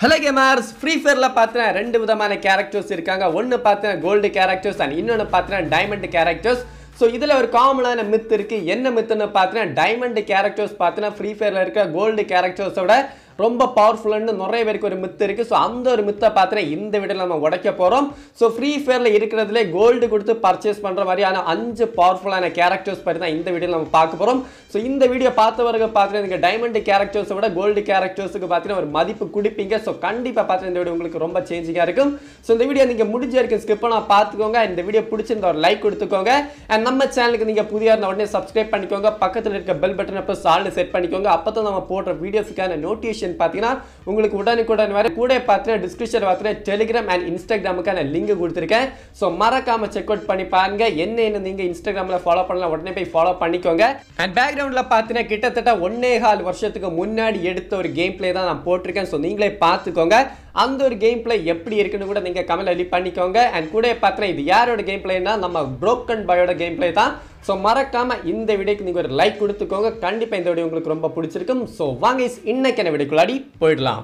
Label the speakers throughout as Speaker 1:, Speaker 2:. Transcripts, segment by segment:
Speaker 1: hello gamers free ஃபயரில் பார்த்தீங்கன்னா ரெண்டு விதமான கேரக்டர்ஸ் இருக்காங்க ஒன்று பார்த்தீங்கன்னா கோல்டு கேரக்டர்ஸ் அண்ட் இன்னொன்று பார்த்தீங்கன்னா டைமண்ட் கேரக்டர்ஸ் ஸோ இதில் ஒரு காமனான மித் இருக்குது என்ன மித்துன்னு பார்த்தீங்கன்னா டைமண்ட் கேரக்டர்ஸ் பார்த்தீங்கன்னா ஃப்ரீ ஃபயரில் இருக்க கோல்டு கேரக்டர்ஸோட ரொம்ப பவர்ஃபுல்லான நிறைய பேருக்கு ஒரு மித்து இருக்குது ஸோ அந்த ஒரு மித்தை பார்த்தீங்கன்னா இந்த வீடியோவில் நம்ம உடைக்க போகிறோம் ஸோ ஃப்ரீ ஃபயரில் இருக்கிறதுலே கோல்டு கொடுத்து பர்ச்சேஸ் பண்ணுற மாதிரியான அஞ்சு பவர்ஃபுல்லான கேரக்டர்ஸ் பற்றி தான் இந்த வீடியோவில் நம்ம பார்க்க போகிறோம் ஸோ இந்த வீடியோ பார்த்தவர்கள் பார்த்தீங்கன்னா நீங்கள் டைமண்ட் கேரக்டர்ஸை விட கோல்டு கேரக்டர்ஸுக்கு பார்த்தீங்கன்னா ஒரு மதிப்பு கொடுப்பீங்க ஸோ கண்டிப்பாக பார்த்தீங்கன்னா இந்த வீடியோ உங்களுக்கு ரொம்ப சேஞ்சிங்காக இருக்கும் ஸோ இந்த வீடியோ நீங்கள் முடிஞ்ச வரைக்கும் ஸ்கிப் பண்ணால் பார்த்துக்கோங்க இந்த வீடியோ பிடிச்சிருந்த ஒரு லைக் கொடுத்துக்கோங்க அண்ட் நம்ம சேனலுக்கு நீங்கள் புதிய இருந்த உடனே சப்ஸ்கிரைப் பண்ணிக்கோங்க பக்கத்தில் இருக்க பெல் பட்டனை ப்ரெஸ் ஆல்னு செட் பண்ணிக்கோங்க அப்போ தான் நம்ம போடுற வீடியோஸுக்கான நோட்டிஃபிகேஷன் பார்த்தீங்கன்னா உங்களுக்கு உடனுக்குடன் வர கூட பார்த்தீங்கன்னா டிஸ்கிரிப்ஷன் பார்த்தீங்கன்னா டெலிகிராம் அண்ட் இன்ஸ்டாகிராமுக்கான லிங்க் கொடுத்துருக்கேன் ஸோ மறக்காம செக் அவுட் பண்ணி பாருங்க என்ன என்ன நீங்கள் இன்ஸ்டாகிராமில் ஃபாலோ பண்ணலாம் உடனே போய் ஃபாலோ பண்ணிக்கோங்க அண்ட் பேக்ரவுண்டில் பார்த்தீங்கன்னா கிட்டத்தட்ட ஒன்னே கால் வருஷத்துக்கு முன்னாடி எடுத்த ஒரு கேம் பிளே தான் நான் போட்டிருக்கேன் ஸோ நீங்களே பார்த்துக்கோங்க அந்த ஒரு கேம் பிளே எப்படி இருக்குன்னு கூட நீங்கள் கமெண்ட் எழுதி பண்ணிக்கோங்க அண்ட் கூட பார்த்தீங்கன்னா இது யாரோட கேம் பிளேனா நம்ம புரோக்கன் பாயோட கேம் பிளே தான் ஸோ மறக்காம இந்த வீடியோக்கு நீங்கள் ஒரு லைக் கொடுத்துக்கோங்க கண்டிப்பாக இந்த வீடியோ உங்களுக்கு ரொம்ப பிடிச்சிருக்கும் ஸோ வாங்க இன்னைக்கான வீடியோக்குள்ளாடி போயிடலாம்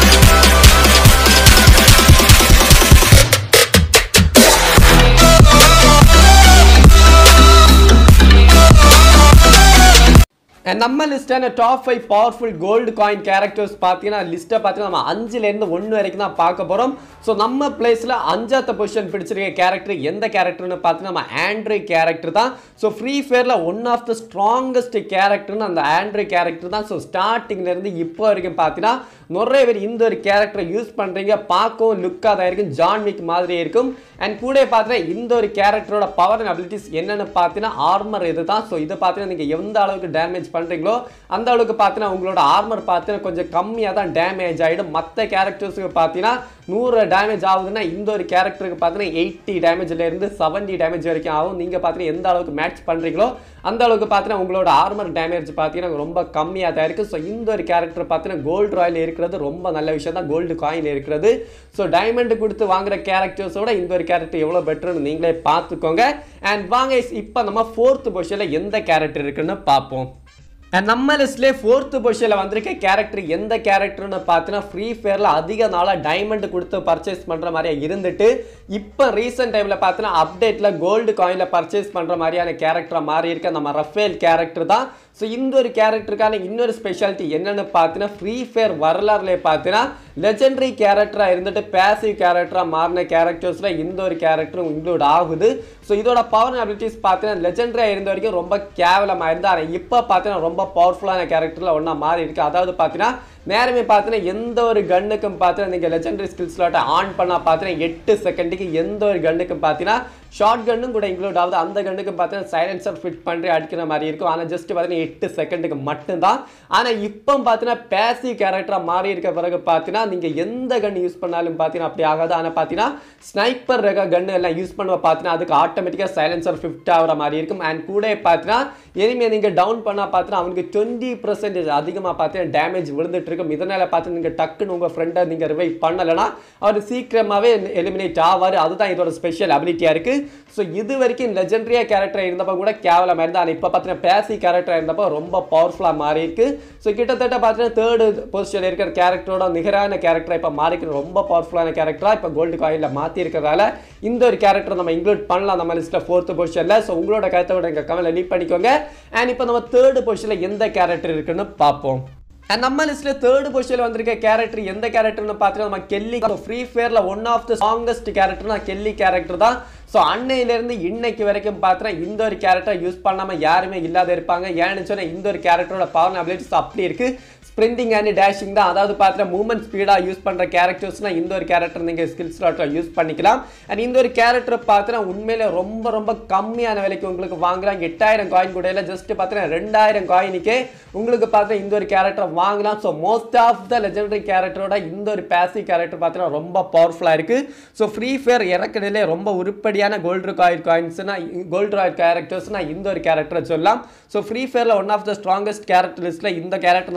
Speaker 1: And நம்ம லிஸ்டான top five powerful gold coin characters பார்த்தீங்கன்னா லிஸ்ட்டை பார்த்தீங்கன்னா நம்ம அஞ்சுலேருந்து ஒன்று வரைக்கும் தான் பார்க்க போகிறோம் ஸோ நம்ம பிளேஸில் அஞ்சாத்த பொசிஷன் பிடிச்சிருக்க கேரக்டர் எந்த கேரக்டர்னு பார்த்தீங்கன்னா நம்ம ஆண்ட்ரி கேரக்டர் தான் ஸோ ஃப்ரீ ஃபயரில் ஒன் ஆஃப் த ஸ்ட்ராங்கஸ்ட் கேரக்டர்னு அந்த ஆண்ட்ரி கேரக்டர் தான் ஸோ ஸ்டார்டிங்லேருந்து இப்போ வரைக்கும் பார்த்தீங்கன்னா நிறைய பேர் இந்த ஒரு கேரக்டரை யூஸ் பண்ணுறீங்க பார்க்கவும் லுக்காக தான் இருக்கும் ஜான் விக் மாதிரி இருக்கும் அண்ட் கூட பார்த்தீங்கன்னா இந்த ஒரு கேரக்டரோட பவர் அண்ட் அபிலிட்டிஸ் என்னென்னு பார்த்தீங்கன்னா ஆர்மர் இது தான் ஸோ இதை பார்த்தீங்கன்னா நீங்கள் எந்த அளவுக்கு டேமேஜ் பண்ணுறீங்களோ அந்த அளவுக்கு பார்த்தீங்கன்னா உங்களோட ஆர்மர் பார்த்தீங்கன்னா கொஞ்சம் கம்மியாக தான் டேமேஜ் ஆகிடும் மற்ற கேரக்டர்ஸுக்கு பார்த்தீங்கன்னா நூறு டேமேஜ் ஆகுதுன்னா இந்த ஒரு கேரக்டருக்கு பார்த்தீங்கன்னா எயிட்டி டேமேஜ்லேருந்து செவன்ட்டி டேமேஜ் வரைக்கும் ஆகும் நீங்கள் பார்த்தீங்கன்னா எந்த அளவுக்கு மேட்ச் பண்ணுறீங்களோ அந்த அளவுக்கு பார்த்தீங்கன்னா உங்களோட ஆர்மர் டேமேஜ் பார்த்தீங்கன்னா ரொம்ப கம்மியாக தான் இருக்குது ஸோ இந்த ஒரு கேரக்டர் பார்த்தீங்கன்னா கோல்டு ராயில் இருக்கிறது ரொம்ப நல்ல விஷயம் தான் கோல்டு காயின் இருக்கிறது ஸோ டைமண்ட் கொடுத்து வாங்குற கேரக்டர்ஸோட இந்த ஒரு கேரக்டர் எவ்வளோ பெட்டர்னு நீங்களே பார்த்துக்கோங்க அண்ட் வாங்க இப்போ நம்ம ஃபோர்த் பொசிஷனில் எந்த கேரக்டர் இருக்குன்னு பார்ப்போம் And நம்ம லிஸ்ட்லேயே ஃபோர்த்து பொசிஷனில் வந்திருக்க கேரக்டர் எந்த கேரக்டர்னு பார்த்தீங்கன்னா ஃப்ரீ ஃபயரில் அதிக நாளாக டைமண்ட் கொடுத்து பர்ச்சேஸ் பண்ணுற மாதிரியா இருந்துட்டு இப்போ ரீசெண்ட் டைமில் பார்த்தீங்கன்னா அப்டேட்டில் கோல்டு காயினில் பர்ச்சேஸ் பண்ணுற மாதிரியான கேரக்டராக மாறி இருக்க நம்ம ரஃபேல் கேரக்டர் தான் ஸோ இந்த ஒரு கேரக்டருக்கான இன்னொரு ஸ்பெஷாலிட்டி என்னென்னு பார்த்தீங்கன்னா ஃப்ரீ ஃபயர் வரலாறுல பார்த்தீங்கன்னா லெஜெண்டரி கேரக்டராக இருந்துட்டு பேசிவ் கேரக்டராக மாறின கேரக்டர்ஸில் இந்த ஒரு கேரக்டரும் இன்க்ளூட் ஆகுது ஸோ இதோட பவர் அபிலிட்டிஸ் பார்த்தீங்கன்னா லெஜெண்டரியாக இருந்த வரைக்கும் ரொம்ப கேவலமாக இருந்தால் ஆனால் இப்போ பார்த்தீங்கன்னா ரொம்ப பவர்ஃபுல்லான கேரக்டரில் ஒன்றா மாறி இருக்கு அதாவது பார்த்தீங்கன்னா நேரமே பார்த்தீங்கன்னா எந்த ஒரு கன்னுக்கும் பார்த்தீங்கன்னா நீங்கள் லெஜெண்டரி ஸ்கில் ஸ்லாட்டை ஆன் பண்ணால் பார்த்தீங்கன்னா எட்டு செகண்டுக்கு எந்த ஒரு கன்னுக்கும் பார்த்தீங்கன்னா ஷார்ட் கன்னும் கூட இன்க்ளூட் ஆகுது அந்த கன்னுக்கு பார்த்தீங்கன்னா சைலன்சர் ஃபிட் பண்ணி அடிக்கிற மாதிரி இருக்கும் ஆனால் ஜஸ்ட் பார்த்தீங்கன்னா எட்டு செகண்டுக்கு மட்டும்தான் ஆனால் இப்போ பார்த்தீங்கன்னா பேசிவ் கேரக்டராக மாறி இருக்க பிறகு பார்த்தீங்கன்னா நீங்கள் எந்த கன் யூஸ் பண்ணாலும் பார்த்தீங்கன்னா அப்படி ஆகாது ஆனால் பார்த்தீங்கன்னா ஸ்னைப்பர் ரக கன் எல்லாம் யூஸ் பண்ணுவ பார்த்தீங்கன்னா அதுக்கு ஆட்டோமேட்டிக்காக சைலன்சர் ஃபிஃப்ட் ஆகிற மாதிரி இருக்கும் அண்ட் கூட பார்த்தீங்கன்னா எனிமே நீங்கள் டவுன் பண்ணால் பார்த்தீங்கன்னா அவனுக்கு டுவெண்ட்டி பர்சன்டேஜ் அதிகமாக பார்த்தீங்கன்னா டேமேஜ் விழுந்துட்டு இருக்கும் இதனால் பார்த்து நீங்கள் டக்குன்னு உங்கள் ஃப்ரெண்டை நீங்கள் ரிவைவ் பண்ணலைன்னா அவர் சீக்கிரமாகவே எலிமினேட் ஆவார் அதுதான் இதோட ஸ்பெஷல் அபிலிட்டியாக இருக்குது ஸோ இது வரைக்கும் லெஜெண்டரியா கேரக்டர் இருந்தப்போ கூட கேவலமாக இருந்தால் ஆனால் இப்போ பார்த்தீங்கன்னா பேசி கேரக்டர் இருந்தப்போ ரொம்ப பவர்ஃபுல்லாக மாறி இருக்கு ஸோ கிட்டத்தட்ட பார்த்தீங்கன்னா தேர்டு பொசிஷனில் இருக்கிற கேரக்டரோட நிகரான கேரக்டர் இப்போ மாறி இருக்கு ரொம்ப பவர்ஃபுல்லான கேரக்டராக இப்போ கோல்டு காயிலில் மாற்றி இருக்கிறதால இந்த ஒரு கேரக்டர் நம்ம இன்க்ளூட் பண்ணலாம் நம்ம லிஸ்ட்டில் ஃபோர்த்து பொசிஷனில் ஸோ உங்களோட கருத்தை விட எங்கள் கமெண்ட்ல லீட் பண்ணிக்கோங்க அண்ட் இப்போ நம்ம தேர்டு பொசிஷனில் எந்த கேரக்டர் இருக்குன்னு பார்ப்போம் And நம்ம லிஸ்ட்ல தேர்ட் பொசிஷன்ல வந்திருக்க கேரக்டர் எந்த கேரக்டர்னு பார்த்தீங்கன்னா நம்ம கெல்லி ஃப்ரீ ஃபயர்ல ஒன் ஆஃப் த ஸ்ட்ராங்கஸ்ட் கேரக்டர்னா கெல்லி கேரக்டர் தான் ஸோ அன்னையிலேருந்து இன்னைக்கு வரைக்கும் பார்த்தீங்கன்னா இந்த ஒரு கேரக்டர் யூஸ் பண்ணாமல் யாருமே இல்லாத இருப்பாங்க ஏன்னு சொன்னால் இந்த ஒரு கேரக்டரோட பவர் அபிலிட்டிஸ் அப்படி இருக்குது ஸ்ப்ரிண்டிங் அண்ட் டேஷிங் தான் அதாவது பார்த்தீங்கன்னா மூவ்மெண்ட் ஸ்பீடாக யூஸ் பண்ணுற கேரக்டர்ஸ்னால் இந்த ஒரு கேரக்டர் நீங்கள் ஸ்கில் ஸ்லாட்டில் யூஸ் பண்ணிக்கலாம் அண்ட் இந்த ஒரு கேரக்டர் பார்த்தீங்கன்னா உண்மையிலே ரொம்ப ரொம்ப கம்மியான விலைக்கு உங்களுக்கு வாங்கலாம் எட்டாயிரம் காயின் கூட இல்லை ஜஸ்ட் பார்த்தீங்கன்னா ரெண்டாயிரம் காயினுக்கே உங்களுக்கு பார்த்தீங்கன்னா இந்த ஒரு கேரக்டர் வாங்கலாம் so most of the legendary கேரக்டரோட இந்த ஒரு பேசிவ் கேரக்டர் பார்த்தீங்கன்னா ரொம்ப பவர்ஃபுல்லாக இருக்குது ஸோ ஃப்ரீ ஃபயர் இறக்குறதுலே ரொம்ப உருப்படியான கோல்டு காயின் காயின்ஸ்னா கோல்டு ராயல் கேரக்டர்ஸ்னா இந்த ஒரு கேரக்டரை சொல்லலாம் ஸோ ஃப்ரீ ஃபயரில் one of the strongest character லிஸ்ட்டில் இந்த கேரக்டர் நம்ம இப்போ தேர்ட்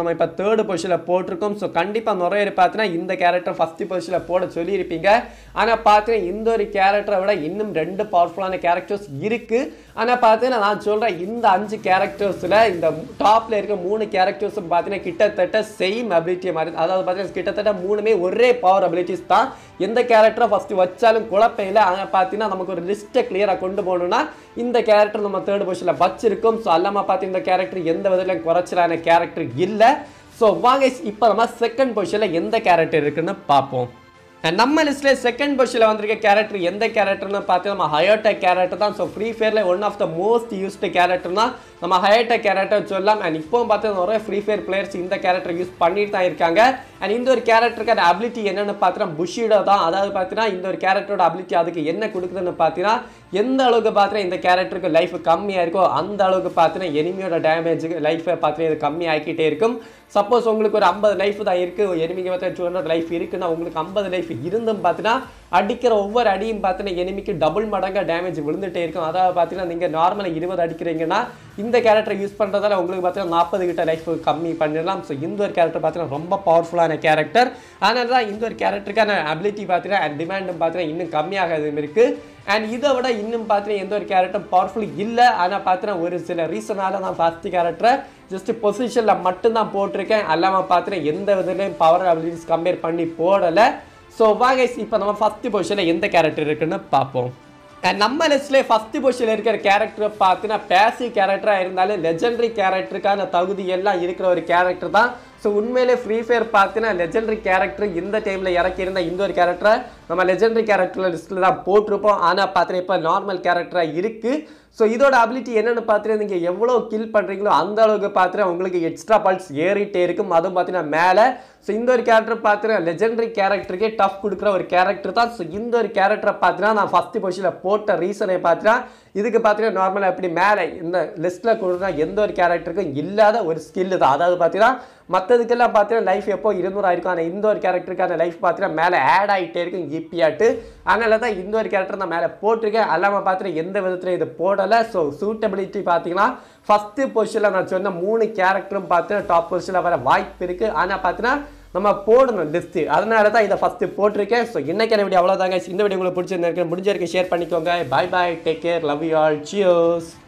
Speaker 1: தேர்டு பொசிஷனில் போட்டிருக்கோம் ஸோ கண்டிப்பாக நிறைய பேர் பார்த்தீங்கன்னா இந்த கேரக்டர் ஃபஸ்ட்டு பொசிஷனில் போட சொல்லியிருப்பீங்க ஆனால் பார்த்தீங்கன்னா இந்த ஒரு கேரக்டரை விட இன்னும் ரெண்டு பவர்ஃபுல்லான கேரக்டர்ஸ் இருக்குது ஆனால் பார்த்தீங்கன்னா நான் சொல்கிறேன் இந்த அஞ்சு கேரக்டர்ஸில் இந்த டாப்பில் இருக்க மூணு கேரக்டர்ஸும் பார்த்தீங்கன்னா கிட்டத்தட்ட சேம் அபிலிட்டி மாதிரி அதாவது பார்த்தீங்கன்னா கிட்டத்தட்ட மூணுமே ஒரே பவர் அபிலிட்டிஸ் தான் எந்த கேரக்டரை ஃபஸ்ட்டு வச்சாலும் குழப்பம் இல்லை ஆனால் பார்த்தீங்கன்னா நமக்கு ஒரு லிஸ்ட்டை கிளியராக கொண்டு போகணும்னா இந்த கேரக்டர் நம்ம தேர்ட் பொசிஷனில் வச்சிருக்கோம் ஸோ அல்லாமல் பார்த்து இந்த கேரக்டர் எந்த விதத்துலையும் குறைச்சலான கேரக்டர் இல்லை ஸோ வாங்க இப்போ நம்ம செகண்ட் பொசிஷனில் எந்த கேரக்டர் இருக்குன்னு பார்ப்போம் And நம்ம லிஸ்ட்ல செகண்ட் பொசிஷனில் வந்திருக்க கேரக்டர் எந்த கேரக்டர்னு பார்த்து நம்ம ஹயோட்டா கேரக்டர் தான் ஸோ ஃப்ரீ ஃபயரில் one of the most used கேரக்டர்னா நம்ம ஹயோட்டா கேரக்டர் சொல்லலாம் அண்ட் இப்போ பார்த்து நிறைய ஃப்ரீ ஃபயர் பிளேயர்ஸ் இந்த கேரக்டர் யூஸ் பண்ணிட்டு தான் இருக்காங்க அண்ட் இந்த ஒரு கேரக்டருக்கான அபிலிட்டி என்னன்னு பார்த்தீங்கன்னா புஷிடோ தான் அதாவது பார்த்தீங்கன்னா இந்த ஒரு கேரக்டரோட அபிலிட்டி அதுக்கு என்ன கொடுக்குதுன்னு பார்த்தீங்கன்னா எந்த அளவுக்கு பார்த்தீங்கன்னா இந்த கேரக்டருக்கு லைஃப் கம்மியாக இருக்கோ அந்த அளவுக்கு பார்த்தீங்கன்னா எனிமியோட டேமேஜுக்கு லைஃபை பார்த்தீங்கன்னா இது கம்மி ஆக்கிட்டே இருக்கும் சப்போஸ் உங்களுக்கு ஒரு ஐம்பது லைஃப் தான் இருக்குது எனிமிக்கு பார்த்தா டூ ஹண்ட்ரட் லைஃப் இருக்குன்னா உங்களுக்கு ஐம்பது லைஃப் இருந்தும் பார்த்தீங்கன்னா அடிக்கிற ஒவ்வொரு அடியும் பார்த்தீங்கன்னா எனிமிக்கு டபுள் மடங்காக டேமேஜ் விழுந்துட்டே இருக்கும் அதாவது பார்த்தீங்கன்னா நீங்கள் நார்மலாக இருபது அடிக்கிறீங்கன்னா இந்த கேரக்டர் யூஸ் பண்ணுறதால உங்களுக்கு பார்த்தீங்கன்னா நாற்பது கிட்ட லைஃப் கம்மி பண்ணிடலாம் ஸோ இந்த ஒரு கேரக்டர் பார்த்தீங்கன்னா ரொம்ப பவர்ஃபுல்லான கேரக்டர் அதனால தான் இந்த ஒரு கேரக்டருக்கான அபிலிட்டி பார்த்தீங்கன்னா அண்ட் டிமாண்டும் பார்த்தீங்கன்னா இன்னும் கம்மியாக இருக்குது அண்ட் இதை விட இன்னும் பார்த்தீங்கன்னா எந்த ஒரு கேரக்டர் பவர்ஃபுல் இல்லை ஆனால் பார்த்தீங்கன்னா ஒரு சில ரீசனால நான் ஃபஸ்ட்டு கேரக்டரை ஜஸ்ட் பொசிஷனில் மட்டும்தான் போட்டிருக்கேன் அல்லாமல் பார்த்தீங்கன்னா எந்த விதத்துலையும் பவர் அபிலிட்டிஸ் கம்பேர் பண்ணி போடலை ஸோ வாங்க இப்போ நம்ம ஃபஸ்ட்டு பொசிஷனில் எந்த கேரக்டர் இருக்குன்னு பார்ப்போம் And நம்ம லிஸ்ட்லேயே ஃபஸ்ட்டு பொசிஷனில் இருக்கிற கேரக்டரை பார்த்தீங்கன்னா பேசிவ் கேரக்டராக இருந்தாலும் லெஜெண்டரி கேரக்டருக்கான தகுதி எல்லாம் இருக்கிற ஒரு கேரக்டர் தான் ஸோ உண்மையிலே ஃப்ரீ ஃபயர் பார்த்தீங்கன்னா லெஜெண்டரி கேரக்டர் இந்த டைமில் இறக்கியிருந்த இந்த ஒரு கேரக்டரை நம்ம லெஜெண்டரி கேரக்டர் லிஸ்ட்டில் தான் போட்டிருப்போம் ஆனால் பார்த்தீங்கன்னா இப்போ நார்மல் கேரக்டராக இருக்குது ஸோ இதோட அபிலிட்டி என்னென்னு பார்த்தீங்கன்னா நீங்கள் எவ்வளோ கில் பண்ணுறீங்களோ அந்த அளவுக்கு பார்த்தீங்கன்னா உங்களுக்கு எக்ஸ்ட்ரா பல்ஸ் ஏறிட்டே இருக்கும் அதுவும் பார்த்தீங்கன்னா மேலே ஸோ இந்த ஒரு கேரக்டர் பார்த்தீங்கன்னா லெஜெண்டரி கேரக்டருக்கே டஃப் கொடுக்குற ஒரு கேரக்டர் தான் ஸோ இந்த ஒரு கேரக்டரை பார்த்தீங்கன்னா நான் ஃபஸ்ட்டு பொசிஷனில் போட்ட ரீசனை பார்த்தீங்கன்னா இதுக்கு பார்த்தீங்கன்னா நார்மலாக எப்படி மேலே இந்த லிஸ்ட்டில் கொடுக்குற எந்த ஒரு கேரக்டருக்கும் இல்லாத ஒரு ஸ்கில்லு தான் அதாவது பார்த்தீங்கன்னா மற்றதுக்கெல்லாம் பார்த்தீங்கன்னா லைஃப் எப்போ இருநூறு ஆயிருக்கும் ஆனால் இந்த ஒரு கேரக்டருக்கான லைஃப் பார்த்தீங்கன்னா மேலே ஆட் ஆகிட்டே இருக்கும் இப்பியாட்டு அதனால தான் இந்த ஒரு கேரக்டர் நான் மேலே போட்டிருக்கேன் அல்லாமல் பார்த்தீங்கன்னா எந்த விதத்தில் இது போடலை ஸோ சூட்டபிலிட்டி பார்த்தீங்கன்னா ஃபஸ்ட்டு பொசிஷனில் நான் சொன்ன மூணு கேரக்டரும் பார்த்தீங்கன்னா டாப் பொசிஷனில் வர வாய்ப்பு இருக்குது ஆனால் பார்த்தீங்கன்னா நம்ம போடணும் லிஸ்ட்டு அதனால தான் இதை ஃபஸ்ட்டு போட்டிருக்கேன் ஸோ இன்னைக்கான வீடியோ அவ்வளோதாங்க இந்த வீடியோ உங்களுக்கு பிடிச்சிருந்திருக்கு முடிஞ்சிருக்கு ஷேர் பண்ணிக்கோங்க bye bye take care love you all சியோஸ்